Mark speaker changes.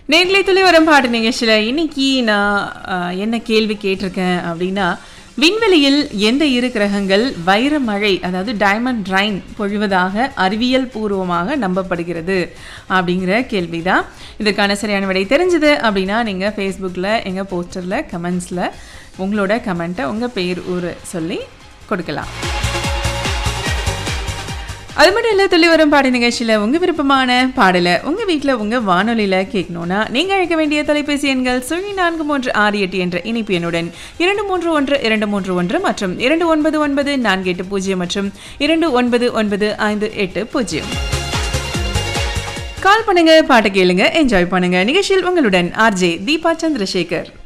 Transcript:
Speaker 1: நேர்களை துளி வரும் பாட்டு நிகழ்ச்சியில் இன்னைக்கு நான் அஹ், என்ன கேள்வி கேட்டிருக்கேன் அப்படின்னா விண்வெளியில் எந்த இரு கிரகங்கள் வைர மழை அதாவது டைமண்ட் ரைன் பொழிவதாக அறிவியல் பூர்வமாக நம்பப்படுகிறது அப்படிங்கிற கேள்வி தான் இதற்கான சரியான விடை தெரிஞ்சது அப்படின்னா நீங்கள் ஃபேஸ்புக்கில் எங்கள் போஸ்டரில் கமெண்ட்ஸில் உங்களோட கமெண்ட்டை உங்கள் பேர் ஊர் சொல்லி கொடுக்கலாம் அது மட்டும் இல்லை துள்ளி வரும் பாடி நிகழ்ச்சியில் உங்கள் விருப்பமான பாடலை உங்கள் வீட்டில் உங்கள் வானொலியில் கேட்கணுன்னா நீங்கள் அழைக்க வேண்டிய தொலைபேசி எண்கள் சுழி நான்கு மூன்று ஆறு எட்டு என்ற இணைப்பு எண்ணுடன் இரண்டு மூன்று ஒன்று இரண்டு மூன்று ஒன்று மற்றும் இரண்டு ஒன்பது ஒன்பது நான்கு எட்டு பூஜ்ஜியம் மற்றும் இரண்டு ஒன்பது ஒன்பது ஐந்து எட்டு பூஜ்ஜியம் கால் பண்ணுங்க பாட்டு கேளுங்க என்ஜாய் பண்ணுங்க நிகழ்ச்சியில் உங்களுடன் ஆர்ஜே தீபா சந்திரசேகர்